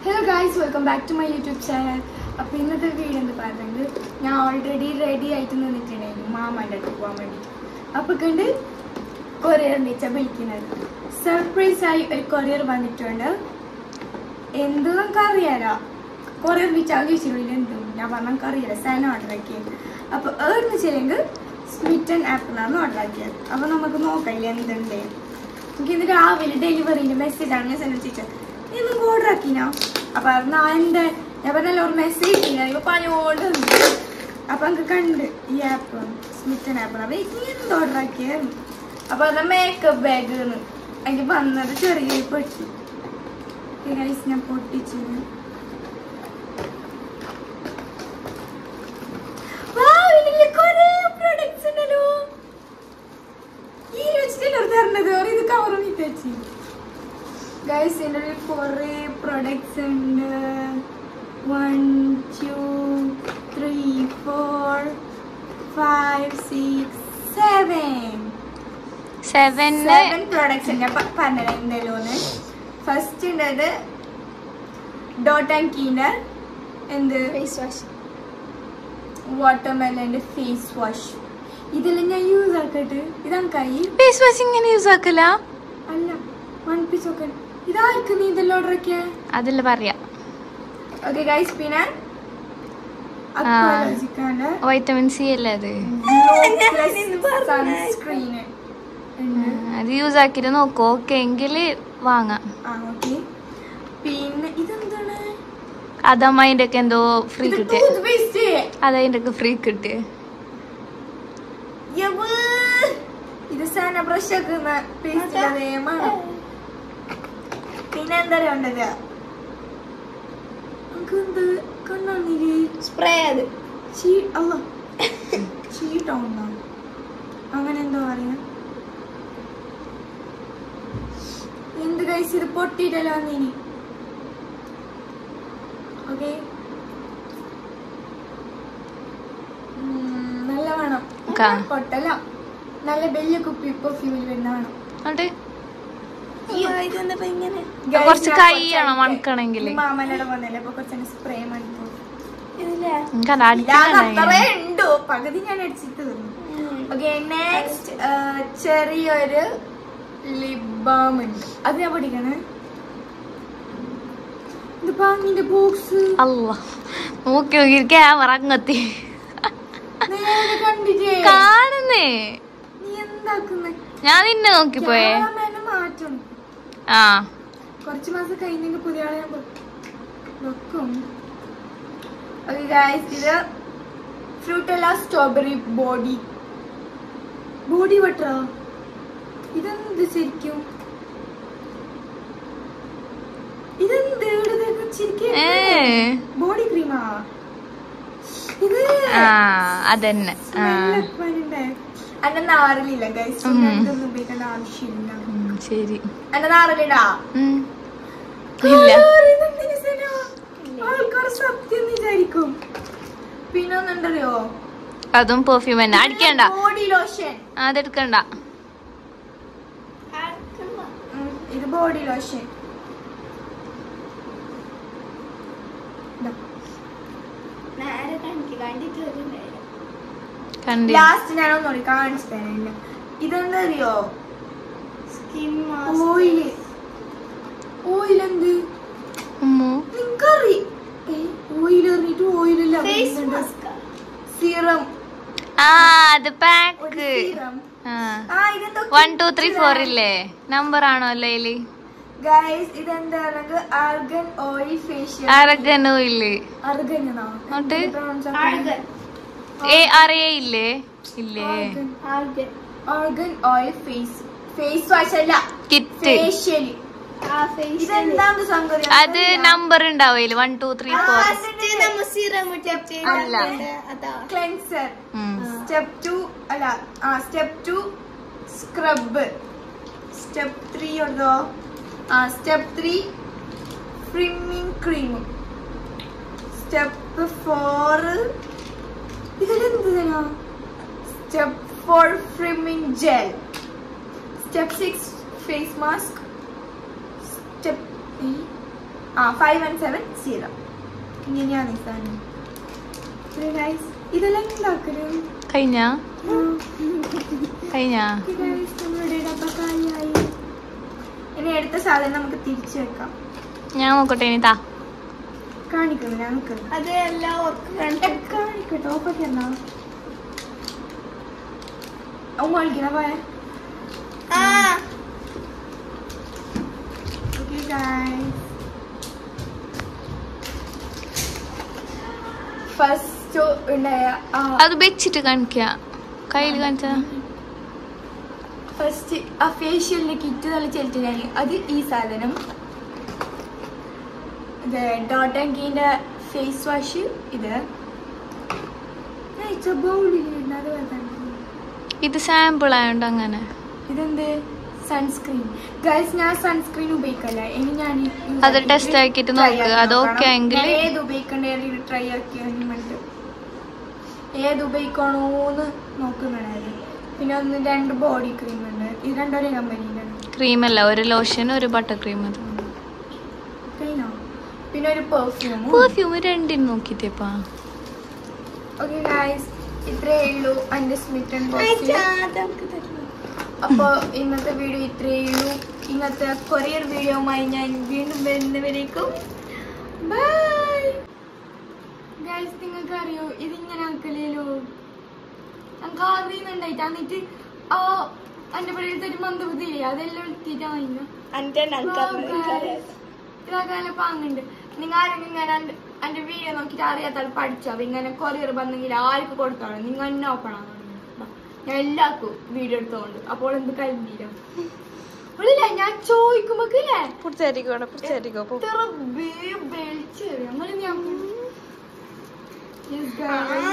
Hello guys welcome back to my YouTube channel അപ്പോൾ ഇന്നത്തെ video എന്ന് പറയുന്നത് ഞാൻ ഓൾറെഡി റെഡി ആയിട്ട് നിന്നിട്ടുണ്ടായിരുന്നു മാമാൻ്റെ അടുത്ത് പോകാൻ വേണ്ടി അപ്പോൾ കണ്ട് കൊറിയർ വിളിച്ചാൽ വിളിക്കുന്നത് സർപ്രൈസ് ആയി ഒരു കൊറിയർ വന്നിട്ടുണ്ട് എന്ത് നമുക്ക് അറിയാലോ കൊറിയർ വിളിച്ചാൽ ചോദിച്ചിട്ടുള്ളിൽ എന്തും ഞാൻ പറഞ്ഞ നമുക്ക് അറിയില്ല സാധനം ഓർഡർ ആക്കിയത് അപ്പോൾ ഏർന്ന് വെച്ചില്ലെങ്കിൽ സ്മിറ്റൻ ആപ്പിലാണ് ഓർഡർ ആക്കിയത് അപ്പോൾ നമുക്ക് നോക്കാം എന്തുണ്ട് എനിക്ക് ഇന്ന് രാവിലെ ഡെലിവറിന്റെ മെസ്സേജ് ആണ് ഞാൻ സെൻഡ് ചെയ്തത് നീ ഒന്നും ഓർഡർ ആക്കിനാ അപ്പൊ ഞാൻ എന്റെ ഞാൻ പറഞ്ഞല്ലോ ഒരു മെസ്സേജ് ഇപ്പൊ പണിയോണ്ട് അപ്പൊ എനിക്ക് കണ്ട് ഈ ആപ്പ് സ്മിറ്റൻ ആപ്പ് അപ്പൊ നീ എന്ത് ഓർഡർ ആക്കിയ അപ്പൊ അത് മേക്കപ്പ് ബാഗ് എനിക്ക് വന്നത് ചെറിയ പെട്ടി Guys, ഞാൻ പൊട്ടിച്ചു ഇതില് കുറേ products ഉണ്ടല്ലോ ഈ വെച്ചിട്ടല്ലേ തരണത് ഒരു ഇത് കവർ വെച്ച് ഗൈസ് എൻ്റെ ഉള്ളിൽ കുറേ പ്രൊഡക്ട്സ് ഉണ്ട് one two three four five six seven seven seven products ഉണ്ട് ഞാൻ പ- പറഞ്ഞുതരാം എന്തെല്ലോന്ന് ഫസ്റ്റ് ഉണ്ടത് ഡോട്ട് ആൻഡ് കീനർ എന്ത് ഫേസ് വാഷ് വാട്ടർമെലൻ്റെ ഫേസ് വാഷ് ഇതെല്ലാം ഞാൻ യൂസ് ആക്കട്ടെ ഇതാണ് കൈ ഫേസ് വാഷ് ഇങ്ങനെ യൂസ് ആക്കല അല്ല വൺ പീസ് ഒക്കെ ഇതായിരിക്കും നീ ഇതെല്ലാം ഓർഡർ ആക്കിയ അതില്ല പറയാ ഓക്കെ ഗൈസ് പിന്നെ അക്വാളജിക്കാണ് വൈറ്റമിൻ സി അല്ലേ അത് സൺസ്ക്രീൻ ആ, അത് യൂസ് ആക്കിട്ട് നോക്കൂ ഓക്കെ എങ്കിൽ വാങ്ങാം ആ ഓക്കെ പിന്നെ ഇതെന്താണ് അതമ്മ അതിന്റെ ഒക്കെ എന്തോ ഫ്രീ ഇത് കിട്ടിയ ടൂത്ത്പേസ്റ്റ് അതതിന്റെ ഒക്കെ ഫ്രീ കിട്ടിയ ഇത് സാന ബ്രഷ് ആക്കുന്ന പേസ്റ്റ് അതേമാണ് പിന്നെ എന്താ വേണ്ടത് നമുക്ക് എന്ത് കണ്ണാണില് സ്പ്രേ അത് ചീ അല്ല ചീട്ടോന്നാ അങ്ങനെ എന്തോ പറയാ എന്ത് കഴിച്ച് ഇത് പൊട്ടിയിട്ടല്ലോ വന്നിനി ഓക്കെ നല്ല വേണം കാ. പൊട്ടല്ല നല്ല വലിയ കുപ്പി ഇപ്പൊ ഫ്യൂൽ വരുന്ന വേണം എന്നിട്ട് ഇതെന്താ ഇങ്ങനെ Guys, കുറച്ച് ഞാൻ കൈ കുറച്ച് ചെയ്യണം അടിക്കാം. മണക്കണമെങ്കിൽ ഈ മാമനോട് വന്നല്ലേ അപ്പൊ കുറച്ച് സ്പ്രേ മണിക്കൂർ ഇതില്ലേ എനിക്കത് ഇല്ലാതെ അടിക്കാൻ അത്രേ ഉണ്ടോ പകുതി ഞാൻ അടിച്ചിട്ട് തീർന്നു ഓക്കെ നെക്സ്റ്റ് ചെറിയൊരു ലിപ് ബാം ഉണ്ട് അത് ഞാൻ പഠിക്കണേ ഇത് പാങ്ങിന്റെ ബോക്സ് അല്ല നോക്കി നോക്കി ക്യാമറ അങ്ങത്തി നേരെ കണ്ടിട്ടേ കാണുന്നേ നീ എന്താക്കുന്നേ ഞാൻ നിന്നെ നോക്കിപ്പോയേ ക്യാമറമാനെ മാറ്റണം ആ കുറച്ച് മാസം കഴിഞ്ഞെങ്കിൽ പുതിയ ആളെ ഞാൻ വെ- വെക്കും ഓക്കെ ഗായ്സ് ഇത് ഫ്രൂട്ടല്ല സ്ട്രോബെറി ബോഡി ബോഡി ബട്ടറോ ഇതെന്ത് ശരിക്കും ഇതെന്ത് ഇവിടെ ശരിക്കും ഏ ബോഡി ക്രീമാ ഇത് ആ അതന്നെ ആ എന്റെ നാറിലില്ല ഗൈസ് ഉം. ഇതൊന്നും ഉപയോഗിക്കേണ്ട ആവശ്യമില്ല ഉം, ശരി എന്റെ നാറിലിടാ ഉം. ഇല്ല ആൾക്കാർ സത്യം വിചാരിക്കും പിന്നെ ഒന്നുണ്ടല്ലോ അതും പെർഫ്യൂം തന്നെ അടിക്കണ്ട ബോഡി ലോഷൻ അതെടുക്കണ്ട ഇത് ബോഡി ലോഷൻ നേരെ കണ്ടിട്ട് കണ്ടിട്ട് വരുന്നുണ്ടായില്ല കണ്ടി ലാസ്റ്റ് ഞാൻ ഒന്നുകൂടി കാണിച്ചു തരാം ഇതെന്താ അറിയോ സ്കിൻ ഓയില് ഓയിൽ എന്ത് ഉമ്മു നിങ്ങറി ഓയിൽ എറിഞ്ഞിട്ട് ഓയിലില്ല ഫേസ് മാസ്ക് സീറം ആ അത് ഒരു പാക്ക് സീറം ആ ആ ഇതെന്തോ വൺ ടു ത്രീ ഫോർ ഇല്ലേ നമ്പർ ആണോ അല്ലേ ഇതില് ഗൈസ് ഇതെന്താണെങ്കിൽ ആർഗൻ ഓയിൽ ഫേഷ്യൽ അരഗനോ ഇല്ലേ ആർഗൻ എന്നിട്ട്? ആർഗൻ എ ആർ എ ഇല്ലേ ഇല്ലേ argan organ oil face face wash അല്ല കിറ്റ് ഫേഷ്യൽ ആ ഫേസ് ഇതെന്താന്ന് സംഗതി അത് നമ്പർ ഉണ്ടാവും ഇതില് വൺ ടു ത്രീ ഫോർ നമ്മ സീറം അല്ല. അതാ ക്ലെൻസർ സ്റ്റെപ്പ് ടു അല്ല ആ step two scrub step three ഉണ്ടോ ആ step three firming cream step four ഇതിലെന്തിനാ step four firming gel step six face mask step ആ ഫൈവ് വൺ സെവൻ സീറോ ഇങ്ങനെയാണ് ഈ സാധനം ഇത് guys, ഇതെല്ലാം ഉണ്ടാക്കലും കഴിഞ്ഞ കഴിഞ്ഞ നമ്മുടെ ഡബ്ബ കാലിയായി ഇനി എടുത്ത സാധനം നമുക്ക് തിരിച്ചു വെക്കാം ഞാൻ നോക്കട്ടെ ഇനി താ കാണിക്കണം ഞങ്ങൾക്ക് അത് എല്ലാം ഓർക്കണം കാണിക്കട്ടെ ഓപ്പൊക്കെ എന്നാ ഉമ്മ കളിക്കണ പോയെ ആ ഓക്കെ ഗൈസ് ഫസ്റ്റ് ഉണ്ടായ അത് വെച്ചിട്ട് കാണിക്ക കയ്യിൽ കാണിച്ച ഫസ്റ്റ് ആ ഫേഷ്യലിന്റെ കിറ്റ് നല്ല ചെലുത്തിനായി അത് ഈ സാധനം ഇത് ഡോട്ട് ആൻഡ് കീന്റെ ഫേസ് വാഷ് ഇത് ബൗളിലിരുന്ന് അത് വേണ്ട ഇത് സാമ്പിൾ ആയോണ്ട് അങ്ങനെ ഇതെന്ത് സൺസ്ക്രീൻ ഗൈസ് ഞാൻ സൺസ്ക്രീൻ ഉപയോഗിക്കല്ല ഇനി ഞാൻ use അത് ആക്കിയിട്ട് test ആക്കിയിട്ട് try നോക്ക്. ആക്കി അത് നോക്കണം. okay എങ്കില് ഞാൻ ഏത് ഉപയോഗിക്കണ്ടേ ട്രൈ ആക്കി വേണ്ടിട്ട് ഏത് ഉപയോഗിക്കണോന്ന് നോക്കുന്നുണ്ടായിരുന്നു പിന്നെ ഒന്ന് രണ്ട് ബോഡി ക്രീം ഉണ്ട് ഇത് രണ്ടൊരേ കമ്പനിയിലാണ് ക്രീം അല്ല ഒരു ലോഷൻ ഒരു ബട്ടർ ക്രീം അത് കഴിഞ്ഞോ പിന്നെ ഒരു പെർഫ്യൂം പെർഫ്യൂം രണ്ടിനും നോക്കിട്ടേപ്പാ ഓക്കെ ഗൈസ് ഇത്രയേ ഉള്ളൂ എൻ്റെ സ്മിറ്റ് ആൻഡ് ബോക്സിൽ അതൊക്കെ തരുന്നു അപ്പോൾ ഇന്നത്തെ വീഡിയോ ഇത്രയേ ഉള്ളൂ ഇന്നത്തെ കൊറിയർ വീഡിയോയുമായി ഞാൻ വീണ്ടും വരുന്നവരേക്കും ബൈ ഗൈസ് നിങ്ങൾക്ക് അറിയോ ഇതിങ്ങനെ ആക്കലേലോ ഞങ്ങൾക്ക് അറിയുന്നുണ്ടായിട്ട് എന്നിട്ട് ആ എൻ്റെ പറയുന്നത് ഒരു മന്ദബുദ്ധിയില്ലേ അതെല്ലാം എടുത്തിട്ടായില്ല അന്റെ നങ്കറിന് ഇതാക്കാനെ പാങ്ങുണ്ട് നിങ്ങൾ ആരെങ്കിലും ഇങ്ങനെ എൻ്റെ എൻ്റെ വീഡിയോ നോക്കിയിട്ട് അറിയാത്ത പഠിച്ചോ അപ്പൊ ഇങ്ങനെ കൊറിയർ വന്നെങ്കിൽ ആർക്ക് കൊടുത്തോളാം നിങ്ങൾ എന്നെ ഓപ്പൺ ആകണം ഞാൻ എല്ലാവർക്കും വീഡിയോ എടുത്തോണ്ട് അപ്പോൾ എന്ത് കഴിഞ്ഞില്ല ഇല്ല ഞാൻ ചോദിക്കുമ്പോക്കില്ലേ പുറത്തേരിക്കോടെ പുറത്തേരിക്കോ ഇത്ര വലിച്ചെറിയാം അങ്ങനെ ഞാൻ Yes, guys.